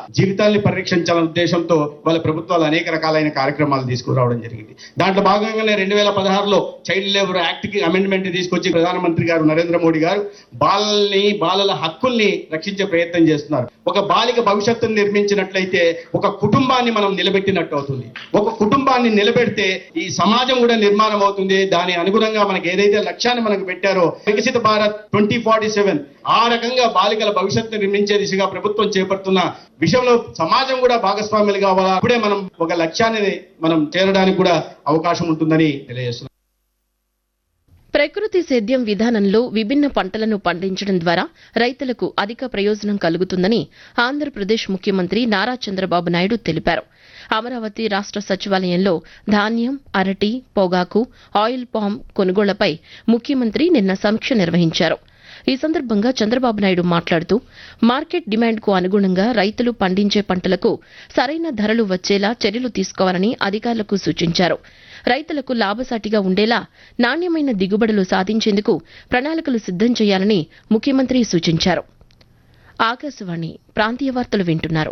జీవితాల్ని పరిరక్షించాలనే ఉద్దేశంతో వాళ్ళ ప్రభుత్వాలు అనేక రకాలైన కార్యక్రమాలు తీసుకురావడం జరిగింది దాంట్లో భాగంగానే రెండు వేల పదహారులో చైల్డ్ లేబర్ యాక్ట్ కి అమెండ్మెంట్ తీసుకొచ్చి ప్రధానమంత్రి గారు నరేంద్ర మోడీ గారు బాలల్ని బాలల హక్కుల్ని రక్షించే ప్రయత్నం చేస్తున్నారు ఒక బాలిక భవిష్యత్తును నిర్మించినట్లయితే ఒక కుటుంబాన్ని మనం నిలబెట్టినట్టు అవుతుంది ఒక కుటుంబాన్ని నిలబెడితే ఈ సమాజం కూడా నిర్మాణం అవుతుంది దాని అనుగుణంగా మనకి ఏదైతే లక్ష్యాన్ని మనకు పెట్టారో వికసిత భారత్ ట్వంటీ ఫార్టీ సెవెన్ ఆ రకంగా బాలికల భవిష్యత్తు నిర్మించే దిశగా ప్రభుత్వం చేపడుతున్న విషయంలో సమాజం కూడా భాగస్వాములు కావాలా అప్పుడే మనం ఒక లక్ష్యాన్ని మనం చేరడానికి కూడా అవకాశం ఉంటుందని తెలియజేస్తున్నాం ప్రకృతి సేద్యం విధానంలో విభిన్న పంటలను పండించడం ద్వారా రైతులకు అధిక ప్రయోజనం కలుగుతుందని ఆంధ్రప్రదేశ్ ముఖ్యమంత్రి నారా చంద్రబాబు నాయుడు తెలిపారు అమరావతి రాష్ట సచివాలయంలో ధాన్యం అరటి పొగాకు ఆయిల్ పామ్ కొనుగోళ్లపై ముఖ్యమంత్రి నిన్న సమీక్ష నిర్వహించారు ఈ సందర్భంగా చంద్రబాబు నాయుడు మాట్లాడుతూ మార్కెట్ డిమాండ్కు అనుగుణంగా రైతులు పండించే పంటలకు సరైన ధరలు వచ్చేలా చర్యలు తీసుకోవాలని అధికారులకు సూచించారు రైతులకు లాభసాటిగా ఉండేలా నాణ్యమైన దిగుబడులు సాధించేందుకు ప్రణాళికలు సిద్దం చేయాలని ముఖ్యమంత్రి సూచించారు ఆకాశవాణి ప్రాంతీయ వార్తలు వింటున్నారు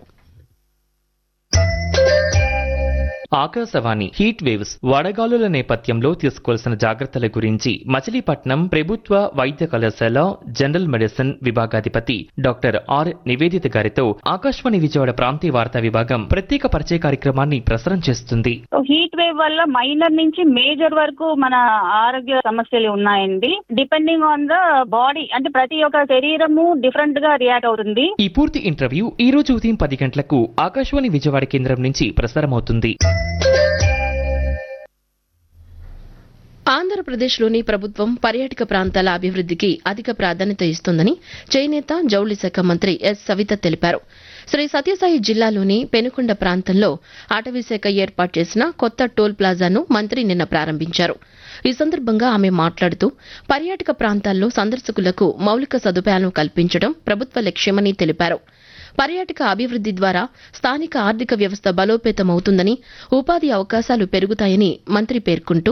ఆకాశవాణి హీట్ వేవ్స్ వడగాలుల నేపథ్యంలో తీసుకోవాల్సిన జాగ్రత్తల గురించి మచిలీపట్నం ప్రభుత్వ వైద్య కళాశాల జనరల్ మెడిసిన్ విభాగాధిపతి డాక్టర్ ఆర్ నివేదిత గారితో ఆకాశవాణి విజయవాడ ప్రాంతీయ వార్తా విభాగం ప్రత్యేక పరిచయ కార్యక్రమాన్ని ప్రసారం చేస్తుంది సో హీట్ వేవ్ వల్ల మైనర్ నుంచి మేజర్ వరకు మన ఆరోగ్య సమస్యలు ఉన్నాయండి డిపెండింగ్ ఆన్ ద బాడీ అంటే ప్రతి ఒక్క శరీరము డిఫరెంట్ గా రియాక్ట్ అవుతుంది ఈ పూర్తి ఇంటర్వ్యూ ఈ రోజు ఉదయం పది గంటలకు ఆకాశవాణి విజయవాడ కేంద్రం నుంచి ప్రసారమవుతుంది ఆంధ్రప్రదేశ్లోని ప్రభుత్వం పర్యాటక ప్రాంతాల అభివృద్ధికి అధిక ప్రాధాన్యత ఇస్తోందని చేనేత జౌళి శాఖ మంత్రి ఎస్ సవిత తెలిపారు శ్రీ సత్యసాయి జిల్లాలోని పెనుకొండ ప్రాంతంలో అటవీశాఖ ఏర్పాటు చేసిన కొత్త టోల్ ప్లాజాను మంత్రి నిన్న ప్రారంభించారు ఈ సందర్భంగా ఆమె మాట్లాడుతూ పర్యాటక ప్రాంతాల్లో సందర్శకులకు మౌలిక సదుపాయాలను కల్పించడం ప్రభుత్వ లక్ష్యమని తెలిపారు పర్యాటక అభివృద్ది ద్వారా స్థానిక ఆర్థిక వ్యవస్థ బలోపేతమవుతుందని ఉపాధి అవకాశాలు పెరుగుతాయని మంత్రి పేర్కొంటూ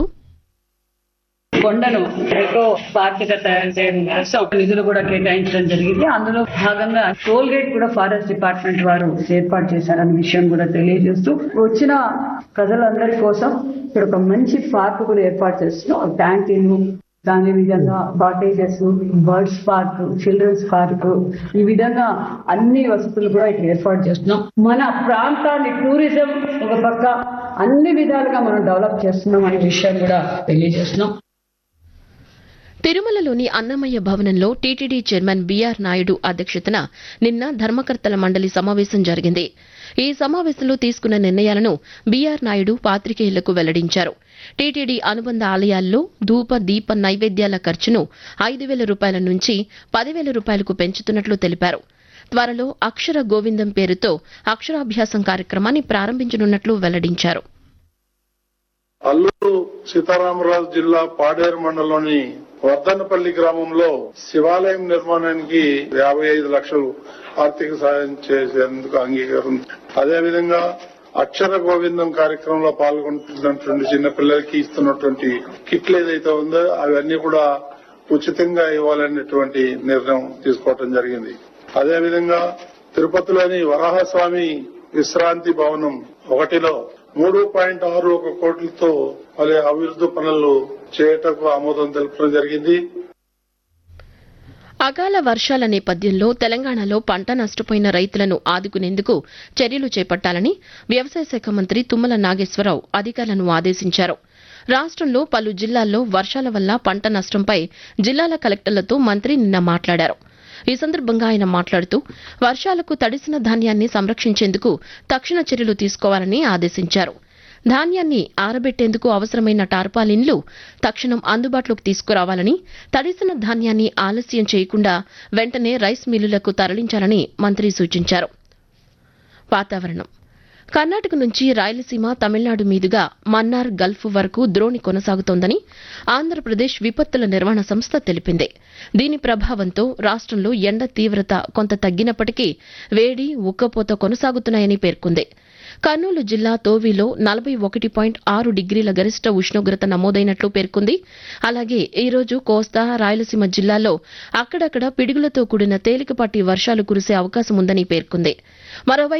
కొండను ఎకో పార్క్ గా తయారు చేయడం కోసం నిధులు కూడా కేటాయించడం జరిగింది అందులో భాగంగా టోల్ గేట్ కూడా ఫారెస్ట్ డిపార్ట్మెంట్ వారు ఏర్పాటు చేశారనే విషయం కూడా తెలియజేస్తూ వచ్చిన ప్రజలందరి కోసం ఇక్కడ ఒక మంచి పార్క్ కూడా ఏర్పాటు చేస్తున్నాం ట్యాంకీలు దాని విధంగా cottages birds park children's park ఈ విధంగా అన్ని వసతులు కూడా ఇక్కడ ఏర్పాటు చేస్తున్నాం మన ప్రాంతాన్ని టూరిజం ఒక పక్క అన్ని విధాలుగా మనం డెవలప్ చేస్తున్నాం అనే విషయం కూడా తెలియజేస్తున్నాం తిరుమలలోని అన్నమయ్య భవనంలో టీటీడీ చైర్మన్ బీఆర్ నాయుడు అధ్యక్షతన నిన్న ధర్మకర్తల మండలి సమావేశం జరిగింది ఈ సమావేశంలో తీసుకున్న నిర్ణయాలను బీఆర్ నాయుడు పాత్రికేయులకు వెల్లడించారు టీటీడీ అనుబంధ ఆలయాల్లో ధూప దీప నైవేద్యాల ఖర్చును ఐదు వేల రూపాయల నుంచి పదివేల రూపాయలకు పెంచుతున్నట్లు తెలిపారు త్వరలో అక్షర గోవిందం పేరుతో అక్షరాభ్యాసం కార్యక్రమాన్ని ప్రారంభించనున్నట్లు వెల్లడించారు అల్లూరు సీతారామరాజు జిల్లా పాడేరు మండలంలోని వర్ధనపల్లి గ్రామంలో శివాలయం నిర్మాణానికి యాభై ఐదు లక్షలు ఆర్థిక సాయం చేసేందుకు అంగీకారం అదేవిధంగా అక్షర గోవిందం కార్యక్రమంలో పాల్గొంటున్నటువంటి చిన్నపిల్లలకి ఇస్తున్నటువంటి కిట్లు ఏదైతే ఉందో అవన్నీ కూడా ఉచితంగా ఇవ్వాలనేటువంటి నిర్ణయం తీసుకోవడం జరిగింది అదేవిధంగా తిరుపతిలోని వరాహస్వామి విశ్రాంతి భవనం ఒకటిలో మూడు పాయింట్ ఆరు ఒక కోట్లతో మరి అభివృద్ధి పనులు చేయటకు ఆమోదం తెలపడం జరిగింది అకాల వర్షాల నేపథ్యంలో తెలంగాణలో పంట నష్టపోయిన రైతులను ఆదుకునేందుకు చర్యలు చేపట్టాలని వ్యవసాయ శాఖ మంత్రి తుమ్మల నాగేశ్వరరావు అధికారులను ఆదేశించారు రాష్ట్రంలో పలు జిల్లాల్లో వర్షాల వల్ల పంట నష్టంపై జిల్లాల కలెక్టర్లతో మంత్రి నిన్న మాట్లాడారు ఈ సందర్భంగా ఆయన మాట్లాడుతూ వర్షాలకు తడిసిన ధాన్యాన్ని సంరక్షించేందుకు తక్షణ చర్యలు తీసుకోవాలని ఆదేశించారు ధాన్యాన్ని ఆరబెట్టేందుకు అవసరమైన టార్పాలిన్లు తక్షణం అందుబాటులోకి తీసుకురావాలని తడిసిన ధాన్యాన్ని ఆలస్యం చేయకుండా వెంటనే రైస్ మిల్లులకు తరలించాలని మంత్రి సూచించారు వాతావరణం కర్ణాటక నుంచి రాయలసీమ తమిళనాడు మీదుగా మన్నార్ గల్ఫ్ వరకు ద్రోణి కొనసాగుతోందని ఆంధ్రప్రదేశ్ విపత్తుల నిర్వహణ సంస్థ తెలిపింది దీని ప్రభావంతో రాష్ట్రంలో ఎండ తీవ్రత కొంత తగ్గినప్పటికీ వేడి ఉక్కపోత కొనసాగుతున్నాయని పేర్కొంది కర్నూలు జిల్లా తోవిలో నలభై ఒకటి పాయింట్ ఆరు డిగ్రీల గరిష్ట ఉష్ణోగ్రత నమోదైనట్లు పేర్కొంది అలాగే ఈ రోజు కోస్తా రాయలసీమ జిల్లాలో అక్కడక్కడ పిడుగులతో కూడిన తేలికపాటి వర్షాలు కురిసే అవకాశం ఉందని పేర్కొంది మరోవైపు